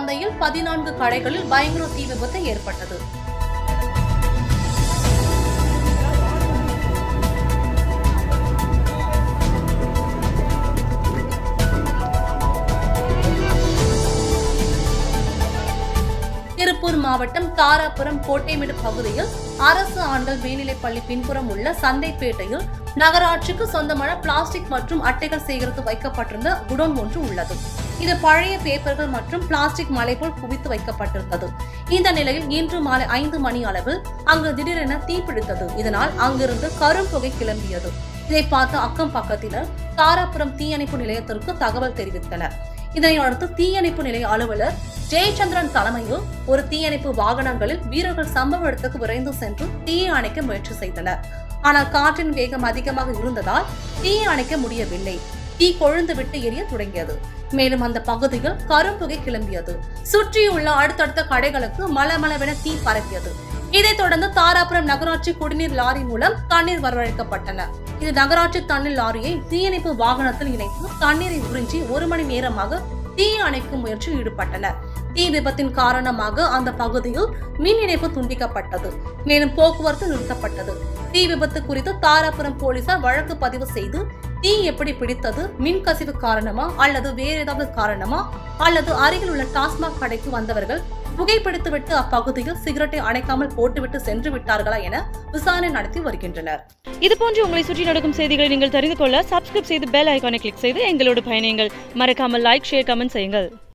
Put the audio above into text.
சந்தையில் பதினான்கு கடைகளில் பயங்கர தீ விபத்து ஏற்பட்டது திருப்பூர் மாவட்டம் தாராபுரம் கோட்டைமேடு பகுதியில் அரசு ஆண்கள் மேல்நிலைப்பள்ளி பின்புறம் உள்ள சந்தைப்பேட்டையில் நகராட்சிக்கு சொந்தமான பிளாஸ்டிக் மற்றும் அட்டைகள் சேகரித்து வைக்கப்பட்டிருந்த குடோன் ஒன்று உள்ளது இது பழைய பேப்பர்கள் மற்றும் பிளாஸ்டிக் மலை போல் குவித்து வைக்கப்பட்டிருந்தது இந்த நிலையில் இன்று மாலை ஐந்து மணி அளவில் அங்கு திடீரென தீப்பிடித்தது இதனால் அங்கிருந்து கரும்புகை கிளம்பியது இதை பார்த்த அக்கம் பக்கத்தினர் தாராபுரம் தீயணைப்பு நிலையத்திற்கு தகவல் தெரிவித்தனர் இதனை அடுத்து தீயணைப்பு நிலைய அலுவலர் ஜெயச்சந்திரன் தலைமையில் ஒரு தீயணைப்பு வாகனங்களில் வீரர்கள் சம்பவ இடத்துக்கு விரைந்து சென்று தீயை அணைக்க முயற்சி செய்தனர் ஆனால் காற்றின் வேகம் அதிகமாக இருந்ததால் தீயை அணைக்க முடியவில்லை தீ கொழுந்து விட்டு எரிய தொடங்கியது மேலும் அந்த பகுதியில் கரும்புகை கிளம்பியது சுற்றியுள்ள அடுத்தடுத்த கடைகளுக்கு மலமளவென தீ பரப்பியது இதைத் தொடர்ந்து தாராபுரம் நகராட்சி குடிநீர் லாரி மூலம் தண்ணீர் வரவழைக்கப்பட்டன இது நகராட்சி தண்ணீர் லாரியை தீயணைப்பு வாகனத்தில் இணைத்து தண்ணீரை உறிஞ்சி ஒரு மணி நேரமாக தீயை அணைக்கும் முயற்சியில் ஈடுபட்டனர் தீ விபத்தின் காரணமாக அந்த பகுதியில் மின் இணைப்பு துண்டிக்கப்பட்டது மேலும் போக்குவரத்து நிறுத்தப்பட்டது தீ விபத்து குறித்து தாராபுரம் போலீசார் வழக்கு பதிவு செய்து தீ எப்படி பிடித்தது மின் கசிவு காரணமா அல்லது வேறு ஏதாவது காரணமா அல்லது அருகில் உள்ள டாஸ்மாக் கடைக்கு வந்தவர்கள் புகைப்பிடித்துவிட்டு அப்பகுதியில் சிகரெட்டை அணைக்காமல் போட்டுவிட்டு சென்று விட்டார்களா என விசாரணை நடத்தி வருகின்றனர் இது போன்று உங்களை சுற்றி நடக்கும் செய்திகளை நீங்கள் தெரிந்து கொள்ள சப்ஸ்கிரைப் செய்து பெல் ஐகானை கிளிக் செய்து எங்களோடு பயணியுங்கள் மறக்காமல் லைக் ஷேர் கமெண்ட் செய்யுங்கள்